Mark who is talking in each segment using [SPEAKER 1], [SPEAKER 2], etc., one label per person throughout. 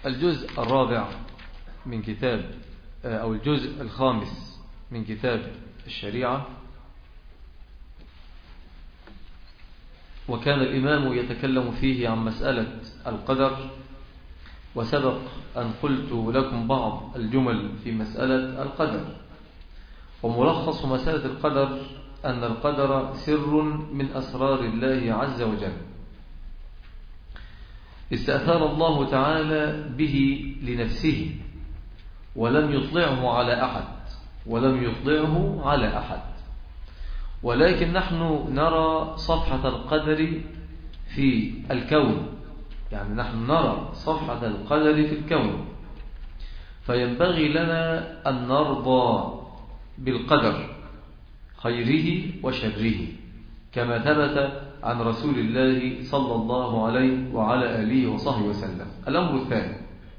[SPEAKER 1] الجزء الرابع من كتاب أو الجزء الخامس من كتاب الشريعة وكان الإمام يتكلم فيه عن مسألة القدر وسبق أن قلت لكم بعض الجمل في مسألة القدر وملخص مسألة القدر أن القدر سر من أسرار الله عز وجل استأثار الله تعالى به لنفسه ولم يطلعه على أحد ولم يطلعه على أحد ولكن نحن نرى صفحة القدر في الكون يعني نحن نرى صفحة القدر في الكون فينبغي لنا أن نرضى بالقدر خيره وشره كما ثبت عن رسول الله صلى الله عليه وعلى آله وصحبه وسلم الأمر الثاني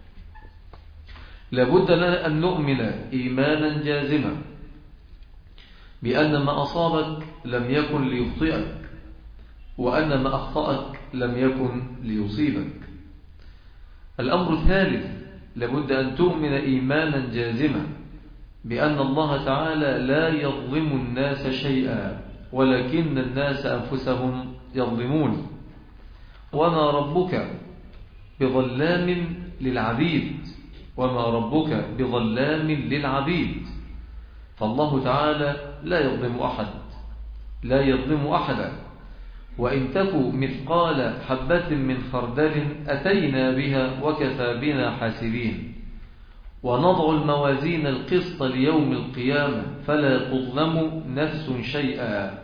[SPEAKER 1] لابد لنا أن نؤمن إيمانا جازما بأن ما أصابك لم يكن ليخطئك وأن ما أخطأك لم يكن ليصيبك الأمر الثالث لابد أن تؤمن إيمانا جازما بأن الله تعالى لا يظلم الناس شيئا ولكن الناس أنفسهم يظلمون وما ربك بظلام للعبيد وما ربك بظلام للعبيد فالله تعالى لا يظلم أحد لا يظلم أحدا وإن تك مثقال حبة من خردل أتينا بها وكفى بنا حاسبين ونضع الموازين القسط ليوم القيامة فلا تظلم نفس شيئا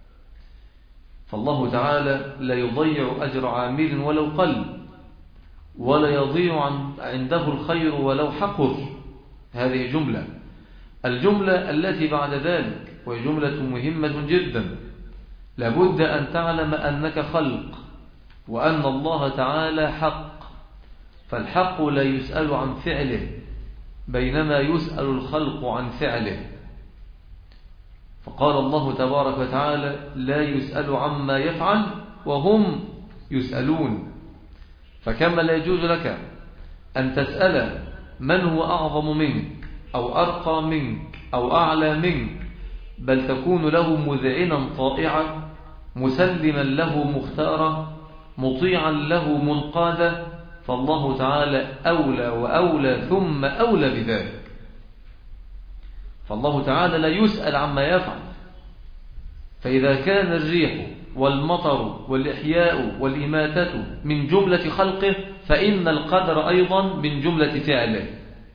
[SPEAKER 1] فالله تعالى لا يضيع أجر عامل ولو قل ولا يضيع عنده الخير ولو حقر هذه جملة الجملة التي بعد ذلك وهي جملة مهمة جدا لابد أن تعلم أنك خلق وأن الله تعالى حق فالحق لا يسأل عن فعله بينما يسأل الخلق عن فعله فقال الله تبارك وتعالى لا يسأل عما يفعل وهم يسألون فكما لا يجوز لك أن تسأل من هو أعظم منك أو أرقى منك أو أعلى منك بل تكون له مذعنا طائعا مسلما له مختارا مطيعا له منقادا فالله تعالى أولى وأولى ثم أولى بذلك فالله تعالى لا يسأل عما يفعل فإذا كان الريح والمطر والإحياء والإماتة من جملة خلقه فإن القدر أيضا من جملة فعله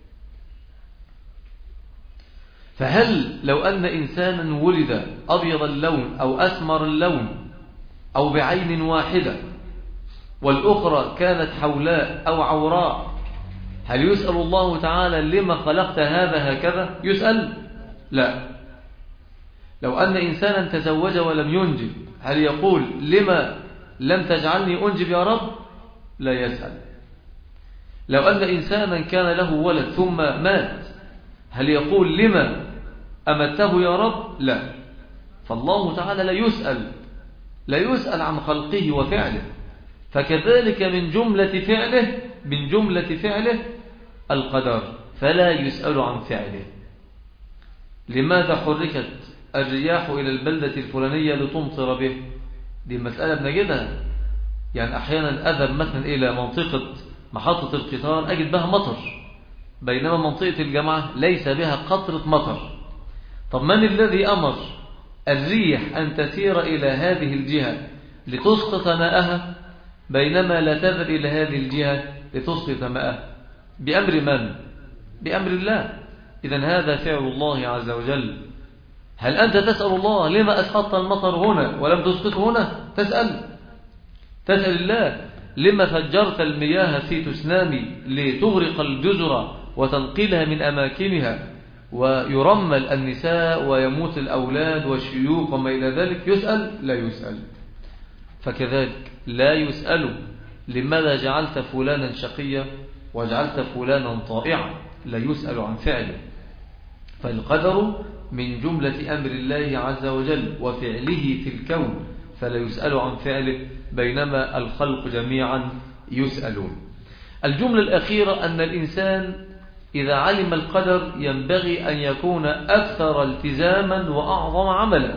[SPEAKER 1] فهل لو أن إنسانا ولد أبيض اللون أو أسمر اللون أو بعين واحدة والأخرى كانت حولاء أو عوراء هل يسأل الله تعالى لما خلقت هذا هكذا يسأل لا لو أن إنسانا تزوج ولم ينجب هل يقول لما لم تجعلني أنجب يا رب لا يسأل لو أن إنسانا كان له ولد ثم مات هل يقول لما أمته يا رب لا فالله تعالى لا يسأل لا يسأل عن خلقه وفعله فكذلك من جملة فعله من جملة فعله القدر فلا يسأل عن فعله لماذا حركت الرياح إلى البلدة الفلانية لتمطر به دي مسألة بنجدها يعني أحيانا أذهب مثلا إلى منطقة محطة القطار أجد بها مطر بينما منطقة الجامعة ليس بها قطرة مطر طب من الذي أمر الريح أن تسير إلى هذه الجهة لتسقط ماءها بينما لا تذهب إلى هذه الجهة لتسقط ماءها بأمر من؟ بأمر الله إذا هذا فعل الله عز وجل هل أنت تسأل الله لما أسقطت المطر هنا ولم تسقطه هنا تسأل تسأل الله لما فجرت المياه في تسنامي لتغرق الجزر وتنقلها من أماكنها ويرمل النساء ويموت الأولاد والشيوخ وما إلى ذلك يسأل لا يسأل فكذلك لا يسأل لماذا جعلت فلانا شقيا وجعلت فلانا طائعا لا يسأل عن فعله فالقدر من جملة أمر الله عز وجل وفعله في الكون فلا يسأل عن فعله بينما الخلق جميعا يسألون الجملة الأخيرة أن الإنسان إذا علم القدر ينبغي أن يكون أكثر التزاما وأعظم عملا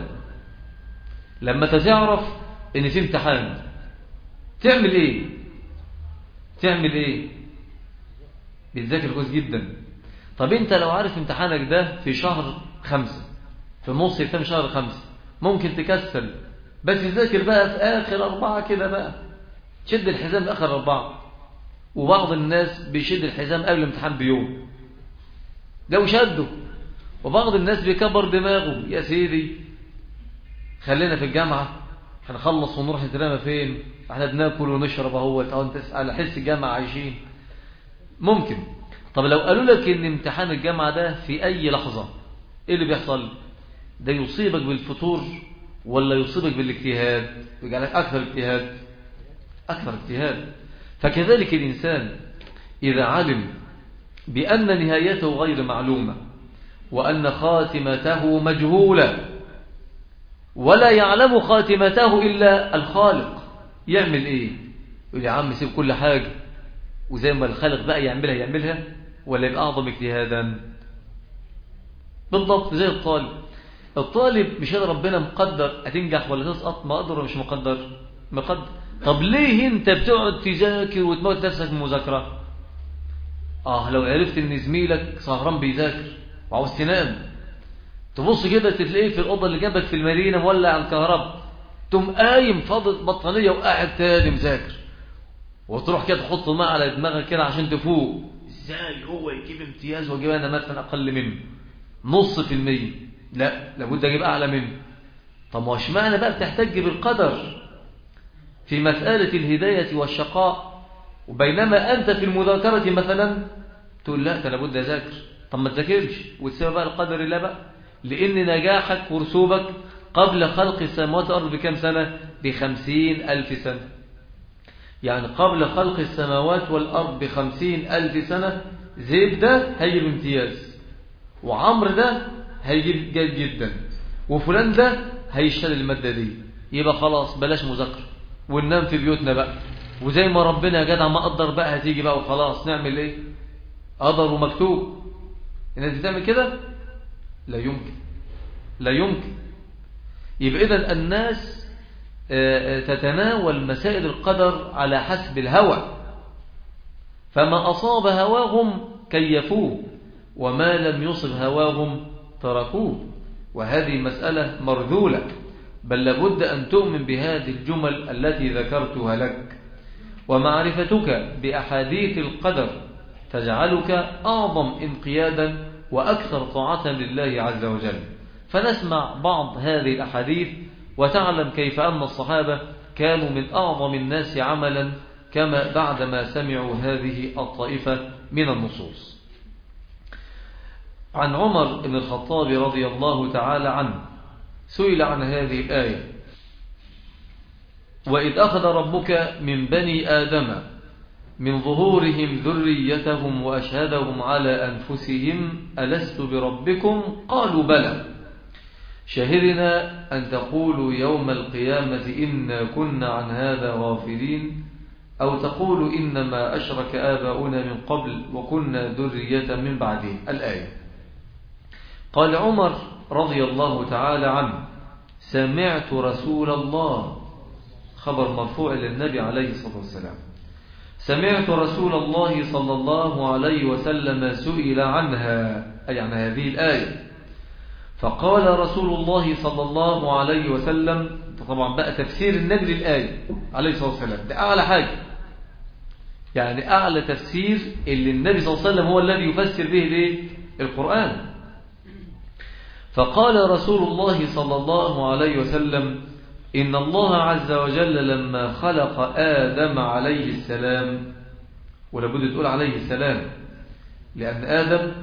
[SPEAKER 1] لما تتعرف أن في امتحان تعمل إيه تعمل إيه بتذاكر كويس جدا طب أنت لو عارف امتحانك ده في شهر خمسة في نص يتم شهر خمسة ممكن تكسل بس تذاكر بقى في آخر أربعة كده بقى شد الحزام آخر أربعة وبعض الناس بيشد الحزام قبل الامتحان بيوم لو شده وبعض الناس بيكبر دماغه يا سيدي خلينا في الجامعة هنخلص ونروح نترمى فين احنا بناكل ونشرب اهوت او انت على حس الجامعة عايشين ممكن طب لو قالوا لك ان امتحان الجامعة ده في اي لحظة ايه اللي بيحصل ده يصيبك بالفطور ولا يصيبك بالاجتهاد يجعلك اكثر اجتهاد اكثر اجتهاد فكذلك الإنسان إذا علم بأن نهايته غير معلومة وأن خاتمته مجهولة ولا يعلم خاتمته إلا الخالق يعمل إيه يقول يا عم سيب كل حاجة وزي ما الخالق بقى يعملها يعملها ولا يبقى أعظم اجتهادا بالضبط زي الطالب الطالب مش هذا ربنا مقدر هتنجح ولا تسقط مقدر ولا مش مقدر مقدر طب ليه انت بتقعد تذاكر وتموت نفسك من المذاكره اه لو عرفت ان زميلك سهران بيذاكر وعاوز تنام تبص كده تلاقيه في الاوضه اللي جنبك في المدينه مولع الكهرباء تقوم قايم فاضل بطانيه وقاعد تاني مذاكر وتروح كده تحط الماء على دماغك كده عشان تفوق ازاي هو يجيب امتياز واجيب انا مثلا اقل منه نص في المية لا لابد اجيب اعلى منه طب ما اشمعنى بقى بتحتج بالقدر في مسألة الهداية والشقاء وبينما أنت في المذاكرة مثلا تقول لا أنا لابد أذاكر طب ما تذاكرش وتسيب بقى القدر الله بقى لأن نجاحك ورسوبك قبل خلق السماوات والأرض بكم سنة بخمسين ألف سنة يعني قبل خلق السماوات والأرض بخمسين ألف سنة زيد ده هيجيب امتياز وعمر ده هيجيب جيد جدا وفلان ده هيشتغل المادة دي يبقى خلاص بلاش مذاكرة وننام في بيوتنا بقى وزي ما ربنا يا جدع ما قدر بقى هتيجي بقى وخلاص نعمل ايه قدر ومكتوب الناس بتعمل كده لا يمكن لا يمكن يبقى اذا الناس تتناول مسائل القدر على حسب الهوى فما أصاب هواهم كيفوه وما لم يصب هواهم تركوه وهذه مسألة مرذولة بل لابد أن تؤمن بهذه الجمل التي ذكرتها لك ومعرفتك بأحاديث القدر تجعلك أعظم انقيادا وأكثر طاعة لله عز وجل فنسمع بعض هذه الأحاديث وتعلم كيف أن الصحابة كانوا من أعظم الناس عملا كما بعدما سمعوا هذه الطائفة من النصوص عن عمر بن الخطاب رضي الله تعالى عنه سئل عن هذه الآية وإذ أخذ ربك من بني آدم من ظهورهم ذريتهم وأشهدهم على أنفسهم ألست بربكم قالوا بلى شهدنا أن تقولوا يوم القيامة إنا كنا عن هذا غافلين أو تقولوا إنما أشرك آباؤنا من قبل وكنا ذرية من بعدهم الآية قال عمر رضي الله تعالى عنه سمعت رسول الله خبر مرفوع للنبي عليه الصلاة والسلام سمعت رسول الله صلى الله عليه وسلم سئل عنها أي عن هذه الآية فقال رسول الله صلى الله عليه وسلم طبعا بقى تفسير النبي للآية عليه الصلاة والسلام ده أعلى حاجة يعني أعلى تفسير اللي النبي صلى الله عليه وسلم هو الذي يفسر به ليه القرآن فقال رسول الله صلى الله عليه وسلم إن الله عز وجل لما خلق آدم عليه السلام ولابد تقول عليه السلام لأن آدم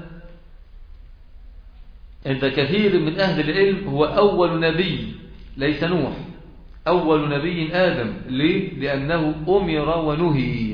[SPEAKER 1] عند كثير من أهل العلم هو أول نبي ليس نوح أول نبي آدم ليه؟ لأنه أمر ونهي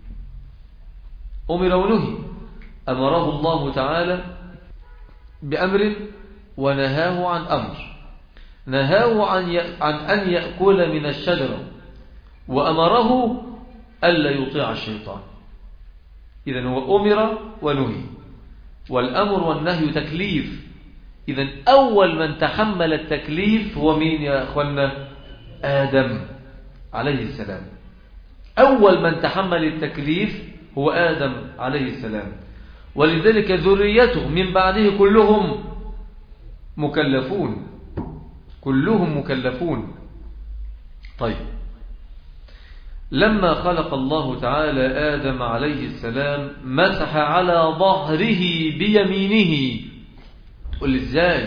[SPEAKER 1] أمر ونهي أمره الله تعالى بأمر ونهاه عن أمر نهاه عن, عن أن يأكل من الشجرة وأمره ألا يطيع الشيطان إذا هو أمر ونهي والأمر والنهي تكليف إذا أول من تحمل التكليف هو مين يا أخوانا آدم عليه السلام أول من تحمل التكليف هو آدم عليه السلام ولذلك ذريته من بعده كلهم مكلفون كلهم مكلفون طيب لما خلق الله تعالى آدم عليه السلام مسح على ظهره بيمينه تقول ازاي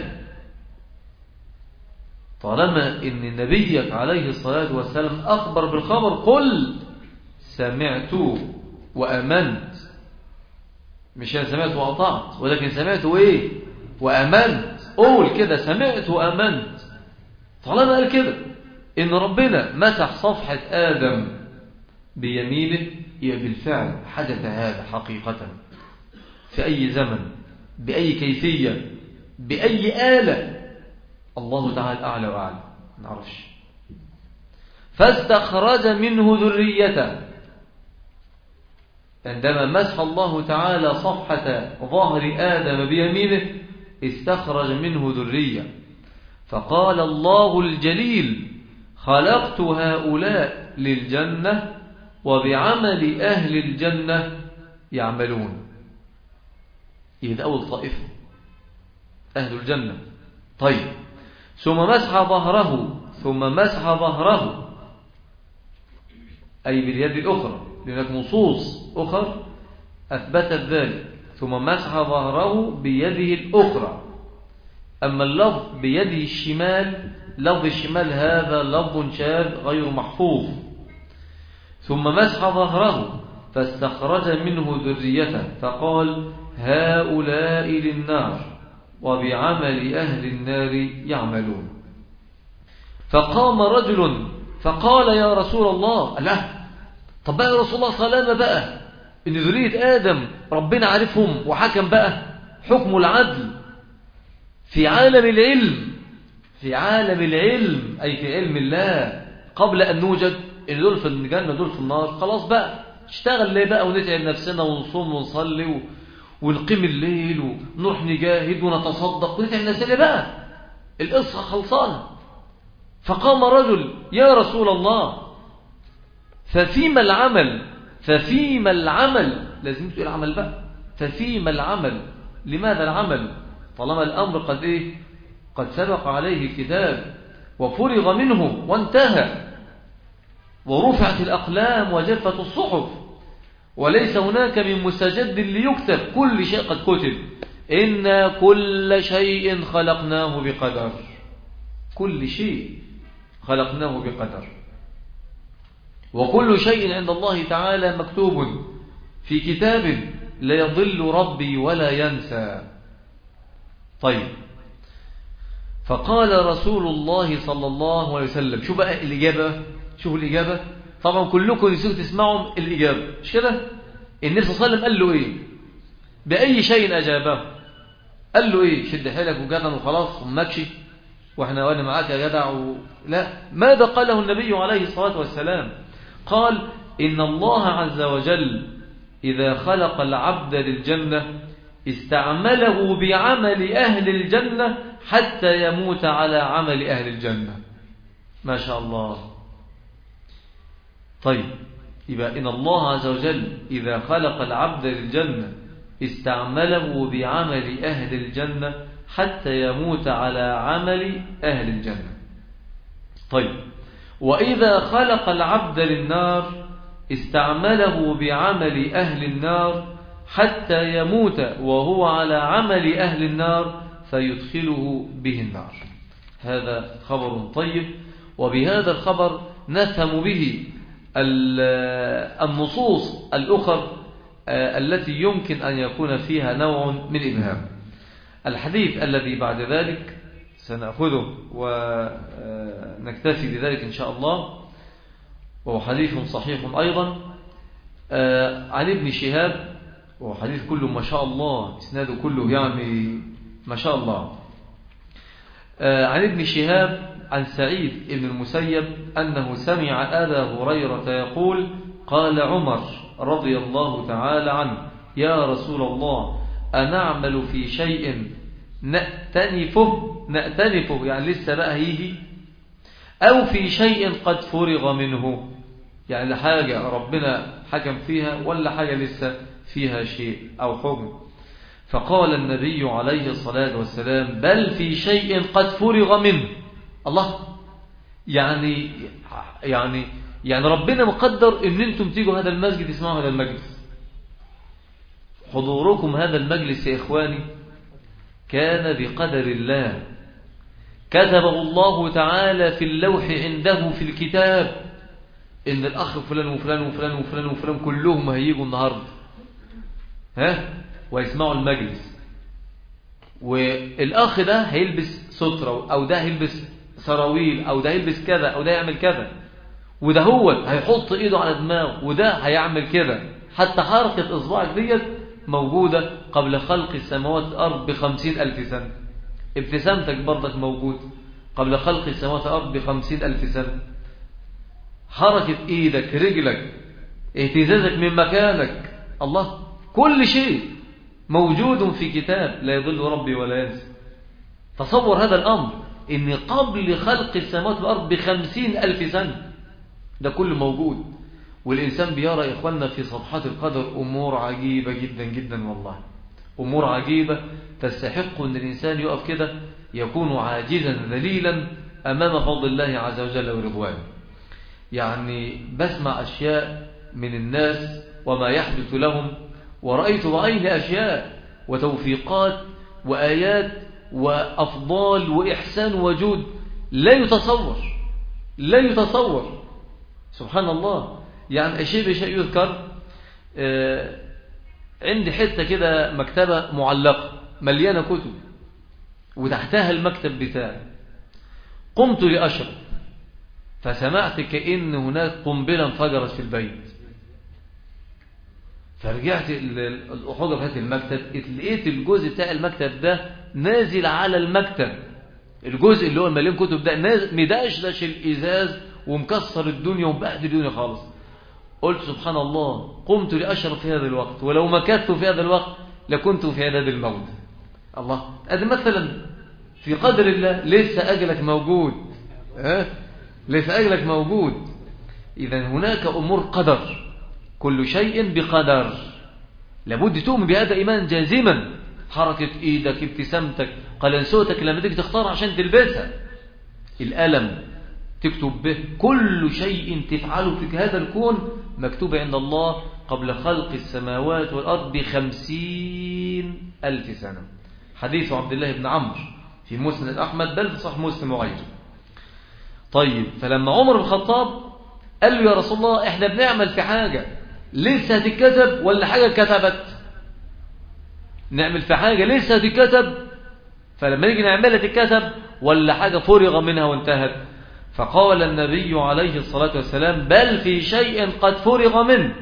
[SPEAKER 1] طالما ان نبيك عليه الصلاة والسلام أخبر بالخبر قل سمعت وأمنت مش أنا سمعت وأطعت ولكن سمعت وإيه وأمنت قول كده سمعت وأمنت طالما قال كده إن ربنا مسح صفحة آدم بيمينه هي بالفعل حدث هذا حقيقة في أي زمن بأي كيفية بأي آلة الله تعالى أعلى وأعلى نعرفش فاستخرج منه ذريته عندما مسح الله تعالى صفحة ظهر آدم بيمينه استخرج منه ذرية فقال الله الجليل خلقت هؤلاء للجنة وبعمل أهل الجنة يعملون إذا أول طائفة أهل الجنة طيب ثم مسح ظهره ثم مسح ظهره أي باليد الأخرى لأنك نصوص أخر أثبتت ذلك ثم مسح ظهره بيده الأخرى أما اللفظ بيده الشمال لفظ الشمال هذا لفظ شاذ غير محفوظ ثم مسح ظهره فاستخرج منه ذريته فقال هؤلاء للنار وبعمل أهل النار يعملون فقام رجل فقال يا رسول الله لا طب بقى يا رسول الله سلامة بقى إن ذرية آدم ربنا عارفهم وحكم بقى حكم العدل في عالم العلم في عالم العلم أي في علم الله قبل أن نوجد إن دول في الجنة دول في النار خلاص بقى اشتغل ليه بقى ونتعب نفسنا ونصوم ونصلي و... ونقيم الليل ونروح نجاهد ونتصدق ونتعب نفسنا بقى القصة خلصانة فقام رجل يا رسول الله ففيما العمل ففيما العمل لازم تقول العمل بقى ففيما العمل لماذا العمل طالما الأمر قد إيه قد سبق عليه الكتاب وفرغ منه وانتهى ورفعت الأقلام وجفت الصحف وليس هناك من مستجد ليكتب كل شيء قد كتب إن كل شيء خلقناه بقدر كل شيء خلقناه بقدر وكل شيء عند الله تعالى مكتوب في كتاب لا يضل ربي ولا ينسى طيب فقال رسول الله صلى الله عليه وسلم شو بقى الإجابة شوفوا الإجابة طبعا كلكم نسيتوا تسمعوا الإجابة مش كده النبي صلى الله عليه وسلم قال له إيه بأي شيء أجابه قال له إيه شد حيلك وجدع وخلاص ومكشي واحنا وانا معاك يا جدع و... لا ماذا قاله النبي عليه الصلاة والسلام قال إن الله عز وجل إذا خلق العبد للجنة استعمله بعمل أهل الجنة حتى يموت على عمل أهل الجنة ما شاء الله طيب يبقى إن الله عز وجل إذا خلق العبد للجنة استعمله بعمل أهل الجنة حتى يموت على عمل أهل الجنة طيب وإذا خلق العبد للنار استعمله بعمل أهل النار حتى يموت وهو على عمل أهل النار فيدخله به النار هذا خبر طيب وبهذا الخبر نفهم به النصوص الأخر التي يمكن أن يكون فيها نوع من الإبهام الحديث الذي بعد ذلك سنأخذه ونكتفي بذلك إن شاء الله وهو حديث صحيح أيضا عن ابن شهاب وهو حديث كله ما شاء الله اسناده كله يعني ما شاء الله عن ابن شهاب عن سعيد بن المسيب أنه سمع أبا هريرة يقول قال عمر رضي الله تعالى عنه يا رسول الله أنعمل في شيء نأتنفه نأتنفه يعني لسه بقى هيجي أو في شيء قد فرغ منه يعني حاجة ربنا حكم فيها ولا حاجة لسه فيها شيء أو حكم فقال النبي عليه الصلاة والسلام بل في شيء قد فرغ منه الله يعني يعني يعني ربنا مقدر ان انتم تيجوا هذا المسجد تسمعوا هذا المجلس حضوركم هذا المجلس يا إخواني كان بقدر الله كتبه الله تعالى في اللوح عنده في الكتاب إن الأخ فلان وفلان وفلان وفلان وفلان كلهم هيجوا النهاردة ها ويسمعوا المجلس والأخ ده هيلبس سترة أو ده هيلبس سراويل أو ده هيلبس كذا أو ده يعمل كذا وده هو هيحط إيده على دماغه وده هيعمل كذا حتى حركة إصبعك ديت موجودة قبل خلق السماوات والأرض بخمسين ألف سنة ابتسامتك برضك موجود قبل خلق السماوات والأرض بخمسين ألف سنة حركة إيدك رجلك اهتزازك من مكانك الله كل شيء موجود في كتاب لا يضل ربي ولا ينسى تصور هذا الأمر إن قبل خلق السماوات والأرض بخمسين ألف سنة ده كله موجود والإنسان بيرى إخواننا في صفحات القدر أمور عجيبة جدا جدا والله أمور عجيبة تستحق أن الإنسان يقف كده يكون عاجزا ذليلا أمام فضل الله عز وجل ورضوانه يعني بسمع أشياء من الناس وما يحدث لهم ورأيت بعيني أشياء وتوفيقات وآيات وأفضال وإحسان وجود لا يتصور لا يتصور سبحان الله يعني شيء بشيء يذكر آه عندي حتة كده مكتبة معلقة مليانة كتب وتحتها المكتب بتاعي قمت لأشرب فسمعت كأن هناك قنبلة انفجرت في البيت فرجعت الأحوجة في المكتب لقيت الجزء بتاع المكتب ده نازل على المكتب الجزء اللي هو المليان كتب ده نازل مدشدش الإزاز ومكسر الدنيا ومبهدل الدنيا خالص قلت سبحان الله قمت لأشرب في هذا الوقت ولو مكثت في هذا الوقت لكنت في عداد الموت الله هذا مثلا في قدر الله لسه أجلك موجود أه؟ لسه أجلك موجود إذا هناك أمور قدر كل شيء بقدر لابد تؤمن بهذا إيمان جازما حركة إيدك ابتسامتك قلنسوتك لما تيجي تختار عشان تلبسها الألم تكتب به كل شيء تفعله في هذا الكون مكتوب عند الله قبل خلق السماوات والأرض بخمسين ألف سنة حديث عبد الله بن عمرو في مسند أحمد بل في صح مسلم وغيره طيب فلما عمر بن الخطاب قال له يا رسول الله احنا بنعمل في حاجة لسه هتتكتب ولا حاجة كتبت نعمل في حاجة لسه هتتكتب فلما نيجي نعملها تتكتب ولا حاجة فرغ منها وانتهت فقال النبي عليه الصلاة والسلام بل في شيء قد فرغ منه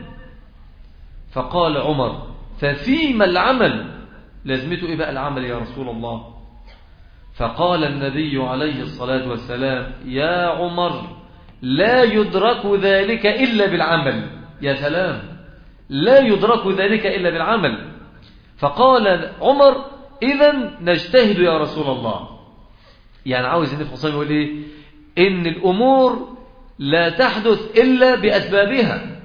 [SPEAKER 1] فقال عمر ففيما العمل لازمته إيه بقى العمل يا رسول الله فقال النبي عليه الصلاة والسلام يا عمر لا يدرك ذلك إلا بالعمل يا سلام لا يدرك ذلك إلا بالعمل فقال عمر إذا نجتهد يا رسول الله يعني عاوز النبي صلى الله عليه وسلم يقول إيه إن الأمور لا تحدث إلا بأسبابها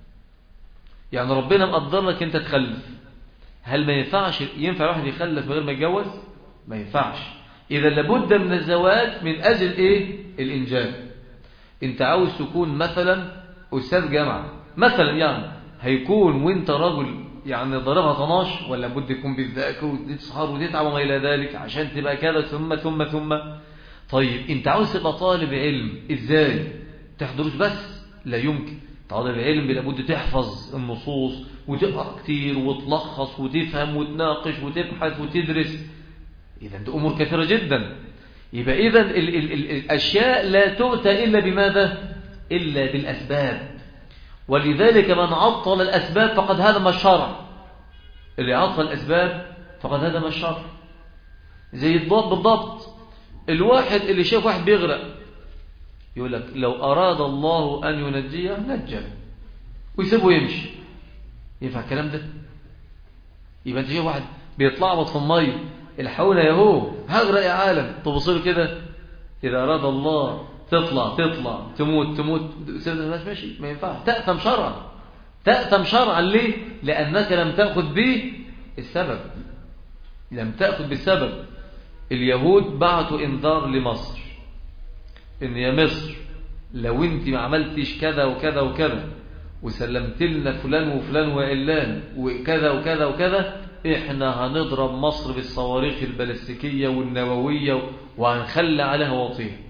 [SPEAKER 1] يعني ربنا مقدر لك أنت تخلف هل ما ينفعش ينفع واحد يخلف بغير ما يتجوز ما ينفعش إذا لابد من الزواج من أجل إيه الإنجاب أنت عاوز تكون مثلا أستاذ جامعة مثلا يعني هيكون وانت رجل يعني ضربها طناش ولا بد يكون بتذاكر وتسهر وتتعب وما إلى ذلك عشان تبقى كذا ثم ثم ثم طيب انت عاوز تبقى طالب علم ازاي تحضروش بس لا يمكن طالب علم لابد تحفظ النصوص وتقرا كتير وتلخص وتفهم وتناقش وتبحث وتدرس اذا دي امور كثيره جدا يبقى اذا ال ال ال الاشياء لا تؤتى الا بماذا الا بالاسباب ولذلك من عطل الاسباب فقد هدم الشرع اللي عطل الاسباب فقد هدم الشرع زي الضبط بالضبط الواحد اللي شاف واحد بيغرق يقول لك لو أراد الله أن ينجيه نجه ويسيبه يمشي ينفع الكلام ده يبقى انت شايف واحد بيطلعبط في الميه الحقونا يا هو هغرق يا عالم تبص كده اذا اراد الله تطلع تطلع تموت تموت الناس ماشي ما ينفعش تأثم شرعا تأثم شرعا ليه لأنك لم تأخذ به السبب لم تأخذ بالسبب اليهود بعتوا انذار لمصر ان يا مصر لو انت ما عملتش كذا وكذا وكذا وسلمت لنا فلان وفلان وعلان وكذا وكذا وكذا احنا هنضرب مصر بالصواريخ البلاستيكية والنووية وهنخلى عليها وطيه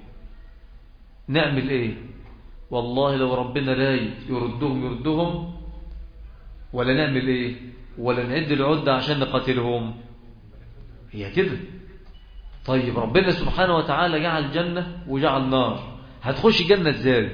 [SPEAKER 1] نعمل ايه والله لو ربنا رايد يردهم يردهم ولا نعمل ايه ولا نعد العدة عشان نقاتلهم هي كده طيب ربنا سبحانه وتعالى جعل جنة وجعل نار هتخش جنة ازاي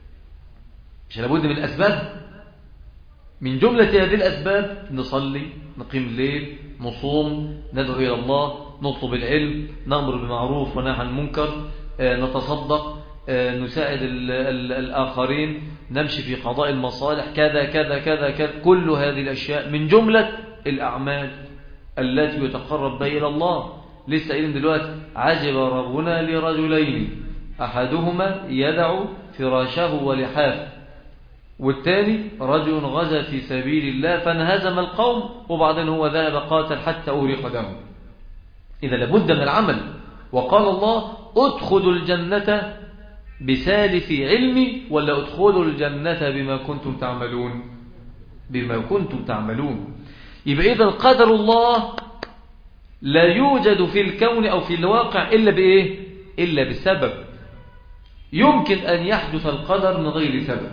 [SPEAKER 1] مش لابد من الأسباب من جملة هذه الأسباب نصلي نقيم الليل نصوم ندعو إلى الله نطلب العلم نأمر بالمعروف ونهى عن المنكر آه، نتصدق آه، نساعد الآخرين نمشي في قضاء المصالح كذا كذا كذا كذا كل هذه الأشياء من جملة الأعمال التي يتقرب بها إلى الله لسه قايلين دلوقتي عجب ربنا لرجلين أحدهما يدع فراشه ولحافه والثاني رجل غزا في سبيل الله فانهزم القوم وبعدين هو ذهب قاتل حتى أورق دمه إذا لابد من العمل وقال الله ادخلوا الجنة بسالف علمي ولا ادخلوا الجنة بما كنتم تعملون بما كنتم تعملون يبقى إذا قدر الله لا يوجد في الكون أو في الواقع إلا بإيه إلا بسبب يمكن أن يحدث القدر من غير سبب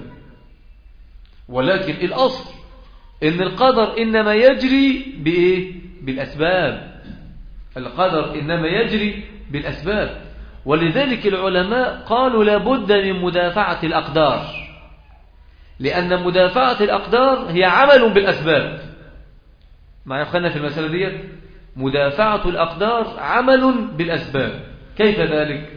[SPEAKER 1] ولكن الأصل إن القدر إنما يجري بإيه بالأسباب القدر إنما يجري بالأسباب ولذلك العلماء قالوا لابد من مدافعة الأقدار لأن مدافعة الأقدار هي عمل بالأسباب ما يخلنا في المسألة دي مدافعة الأقدار عمل بالأسباب كيف ذلك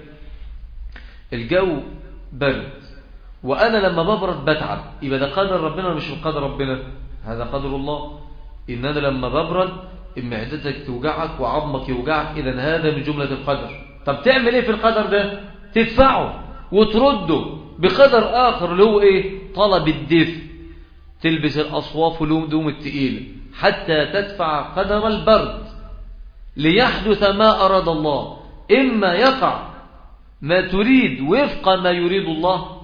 [SPEAKER 1] الجو برد وأنا لما ببرد بتعب يبقى ده قدر ربنا ولا مش من قدر ربنا هذا قدر الله إن أنا لما ببرد معدتك توجعك وعظمك يوجعك إذا هذا من جملة القدر طب تعمل ايه في القدر ده تدفعه وترده بقدر آخر اللي هو ايه طلب الدفء تلبس الأصواف والهدوم التقيلة حتى تدفع قدر البرد ليحدث ما أراد الله إما يقع ما تريد وفق ما يريد الله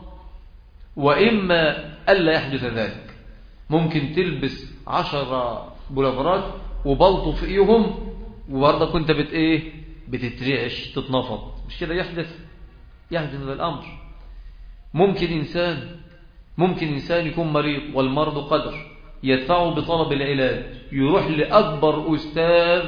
[SPEAKER 1] وإما ألا يحدث ذلك ممكن تلبس عشر بلافرات وبلطو فيهم وبرضه كنت بت ايه بتترعش تتنفض مش كده يحدث يحدث هذا الأمر ممكن إنسان ممكن إنسان يكون مريض والمرض قدر يدفعه بطلب العلاج يروح لأكبر أستاذ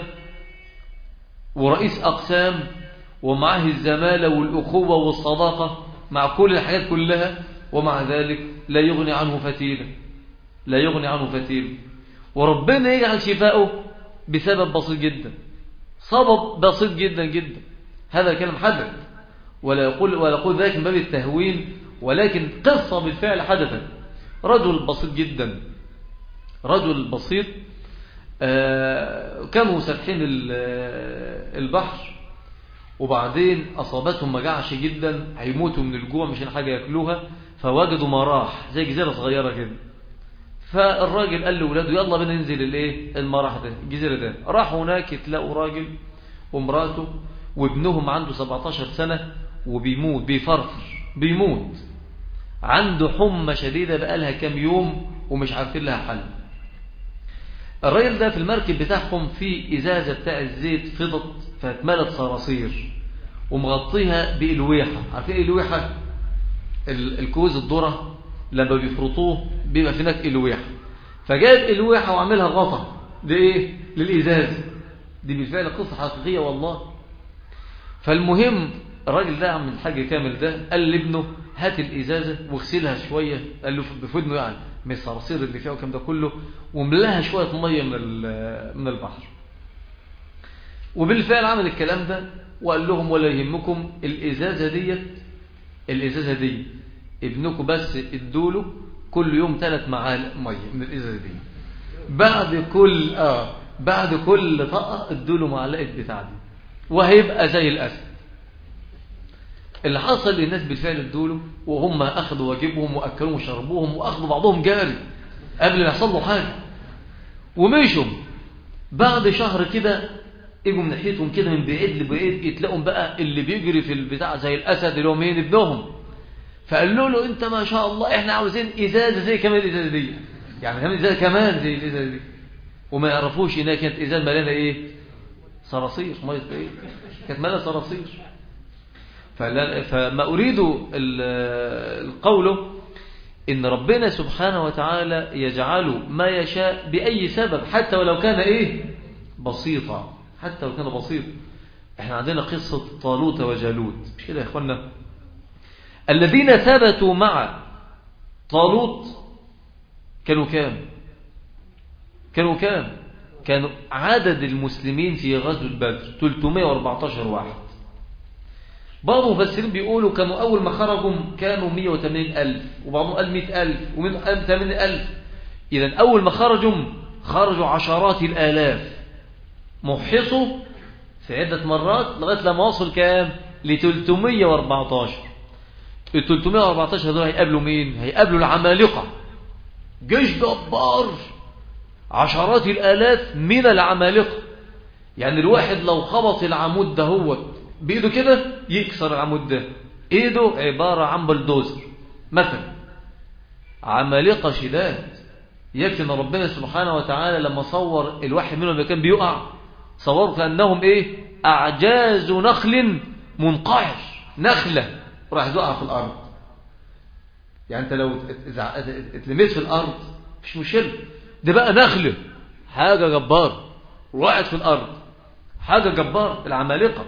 [SPEAKER 1] ورئيس أقسام ومعه الزمالة والأخوة والصداقة مع كل الحاجات كلها ومع ذلك لا يغني عنه فتيلة لا يغني عنه فتيلة وربنا يجعل شفاؤه بسبب بسيط جدا سبب بسيط جدا جدا هذا الكلام حدث ولا يقول, ولا يقول ذلك من باب التهوين ولكن قصة بالفعل حدثت رجل بسيط جدا رجل بسيط آه، كانوا سابحين البحر وبعدين أصابتهم مجاعش جدا هيموتوا من الجوع مش حاجة يأكلوها فوجدوا مراح زي جزيرة صغيرة كده فالراجل قال لأولاده يلا بنا ننزل الايه المراح ده الجزيرة ده راحوا هناك تلاقوا راجل ومراته وابنهم عنده 17 سنة وبيموت بيفرفر بيموت عنده حمى شديدة بقالها كام يوم ومش عارفين لها حل الراجل ده في المركب بتاعهم في إزازة بتاع الزيت فضت فاتملت صراصير ومغطيها بإلويحة عارفين إيه الويحة الكوز الذرة لما بيفرطوه بيبقى في هناك الويحة فجاب الويحة وعملها غطا لإيه للإزاز دي بالفعل قصة حقيقية والله فالمهم الراجل ده عم الحاج كامل ده قال لابنه هات الإزازة واغسلها شوية قال له بفدنه يعني من الصراصير اللي فيها والكلام ده كله وملاها شوية مية من من البحر وبالفعل عمل الكلام ده وقال لهم ولا يهمكم الإزازة ديت الإزازة دي ابنكم بس ادوله كل يوم ثلاث معالق ميه من الازازه دي بعد كل اه بعد كل طاقه ادوا له معلقه بتاع دي وهيبقى زي الاسد اللي حصل للناس بالفعل ادوا له وهم اخذوا واجبهم واكلوهم وشربوهم واخذوا بعضهم جاري قبل ما يحصل له حاجه ومشوا بعد شهر كده اجوا من ناحيتهم كده من بعيد لبعيد يتلاقوا بقى اللي بيجري في البتاع زي الاسد اللي هو مين ابنهم فقالوا له انت ما شاء الله احنا عاوزين ازازه زي كمان الازازه دي يعني كمان ازازه كمان زي الازازه دي وما يعرفوش انها كانت ازازه مليانه ايه صراصير ميه ايه كانت مليانه صراصير فما اريد القول ان ربنا سبحانه وتعالى يجعل ما يشاء باي سبب حتى ولو كان ايه بسيطا حتى لو كان بسيط احنا عندنا قصة طالوت وجالوت مش كده يا اخوانا الذين ثبتوا مع طالوت كانوا كام كانوا كام كانوا عدد المسلمين في غزوة بدر 314 واحد بعض المفسرين بيقولوا كانوا أول ما خرجوا كانوا 180 ألف وبعضهم قال 100 ألف ومنهم قال 80 ألف إذا أول ما خرجوا خرجوا عشرات الآلاف محصوا في عدة مرات لغاية لما وصل كام ل 314 ال 314 دول هيقابلوا مين هيقابلوا العمالقة جيش جبار عشرات الآلاف من العمالقة يعني الواحد لو خبط العمود ده هو بإيده كده يكسر العمود ده إيده عبارة عن بلدوزر مثلا عمالقة شداد يكفي ان ربنا سبحانه وتعالى لما صور الواحد منهم كان بيقع صوروا كأنهم ايه أعجاز نخل منقعر نخلة راح يقع في الأرض يعني انت لو اتلميت في الأرض مش مشكلة ده بقى نخلة حاجة جبار وقعت في الأرض حاجة جبار العمالقة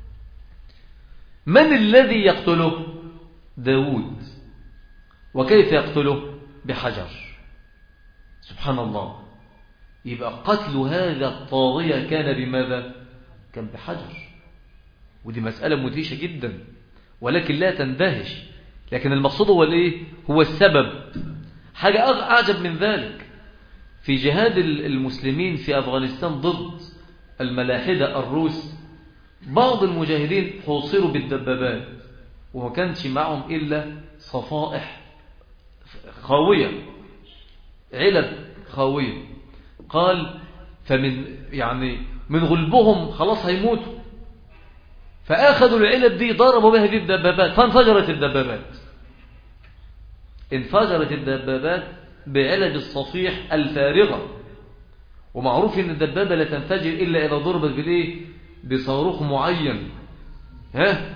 [SPEAKER 1] من الذي يقتله داود وكيف يقتله بحجر سبحان الله يبقى قتل هذا الطاغية كان بماذا كان بحجر ودي مسألة مدهشة جدا ولكن لا تندهش لكن المقصود هو الايه هو السبب حاجة أعجب من ذلك في جهاد المسلمين في أفغانستان ضد الملاحدة الروس بعض المجاهدين حوصروا بالدبابات وما كانش معهم إلا صفائح خاوية علب خاوية قال فمن يعني من غلبهم خلاص هيموتوا فأخذوا العلب دي ضربوا بها دي الدبابات فانفجرت الدبابات انفجرت الدبابات بعلب الصفيح الفارغة ومعروف ان الدبابة لا تنفجر إلا إذا ضربت بالايه بصاروخ معين ها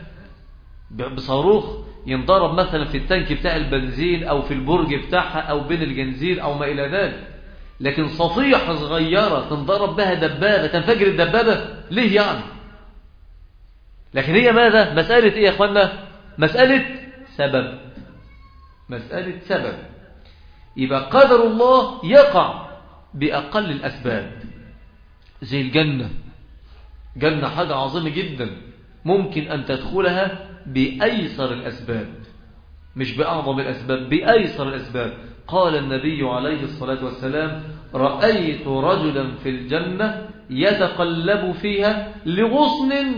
[SPEAKER 1] بصاروخ ينضرب مثلا في التانك بتاع البنزين أو في البرج بتاعها أو بين الجنزير أو ما إلى ذلك لكن صفيحة صغيرة تنضرب بها دبابة تنفجر الدبابة ليه يعني لكن هي ماذا مسألة ايه يا اخوانا مسألة سبب مسألة سبب يبقى قدر الله يقع بأقل الأسباب زي الجنة جنة حاجة عظيمة جدا ممكن أن تدخلها بأيسر الأسباب مش بأعظم الأسباب بأيسر الأسباب قال النبي عليه الصلاة والسلام رأيت رجلا في الجنة يتقلب فيها لغصن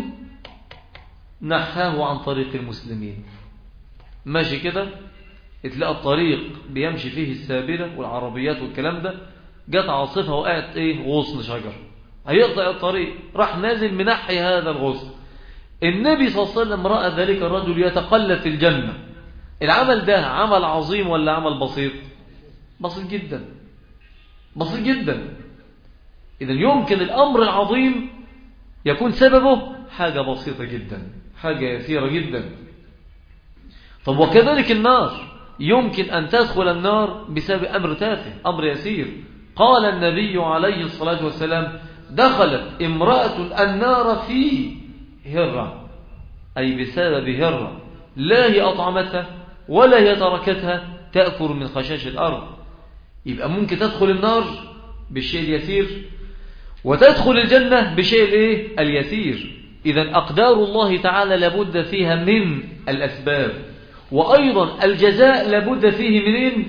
[SPEAKER 1] نحاه عن طريق المسلمين ماشي كده تلاقى الطريق بيمشي فيه السابلة والعربيات والكلام ده جت عاصفة وقعت ايه غصن شجر هيقطع الطريق راح نازل منحي هذا الغصن النبي صلى الله عليه وسلم رأى ذلك الرجل يتقلب في الجنة العمل ده عمل عظيم ولا عمل بسيط بسيط جدا بسيط جدا إذا يمكن الأمر العظيم يكون سببه حاجة بسيطة جدا حاجة يسيرة جدا طب وكذلك النار يمكن أن تدخل النار بسبب أمر تافه أمر يسير قال النبي عليه الصلاة والسلام دخلت امرأة النار في هرة أي بسبب هرة لا هي أطعمتها ولا هي تركتها تأكل من خشاش الأرض يبقى ممكن تدخل النار بالشيء اليسير وتدخل الجنة بشيء الايه اليسير إذا أقدار الله تعالى لابد فيها من الأسباب وأيضا الجزاء لابد فيه منين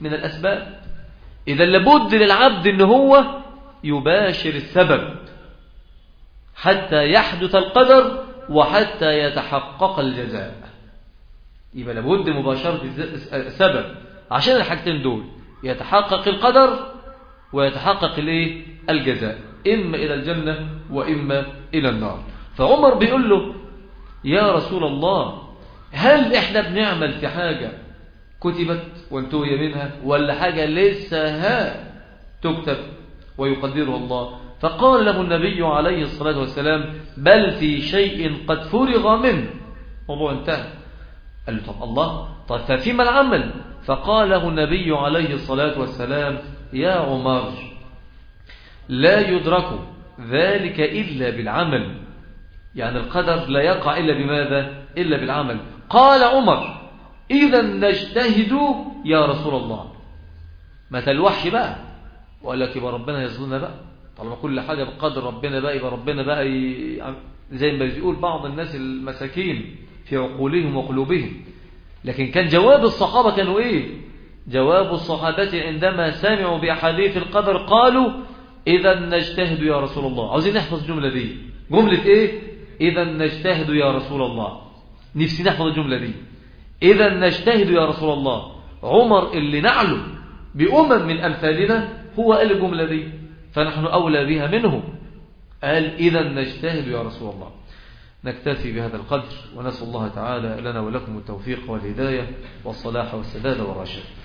[SPEAKER 1] من الأسباب إذا لابد للعبد أن هو يباشر السبب حتى يحدث القدر وحتى يتحقق الجزاء يبقى لابد مباشرة السبب عشان الحاجتين دول يتحقق القدر ويتحقق الايه الجزاء إما إلى الجنة وإما إلى النار فعمر بيقول له يا رسول الله هل احنا بنعمل في حاجة كتبت وانتهي منها ولا حاجة لسه ها تكتب ويقدرها الله فقال له النبي عليه الصلاة والسلام بل في شيء قد فرغ منه موضوع انتهى قال له طب الله طب ففيما العمل فقال له النبي عليه الصلاة والسلام يا عمر لا يدرك ذلك إلا بالعمل يعني القدر لا يقع إلا بماذا إلا بالعمل قال عمر إذا نجتهد يا رسول الله ما تلوحش بقى وقال لك يبقى ربنا يظلنا بقى طالما كل حاجة بقدر ربنا بقى يبقى ربنا بقى ي... زي ما بيقول بعض الناس المساكين في عقولهم وقلوبهم لكن كان جواب الصحابة كانوا ايه جواب الصحابة عندما سمعوا بأحاديث القدر قالوا إذا نجتهد يا رسول الله عاوزين نحفظ الجملة دي جملة ايه إذا نجتهد يا رسول الله نفسي نحفظ الجملة دي إذا نجتهد يا رسول الله عمر اللي نعلم بأمم من أمثالنا هو قال الجملة دي فنحن أولى بها منه قال إذا نجتهد يا رسول الله نكتفي بهذا القدر ونسأل الله تعالى لنا ولكم التوفيق والهداية والصلاح والسداد والرشاد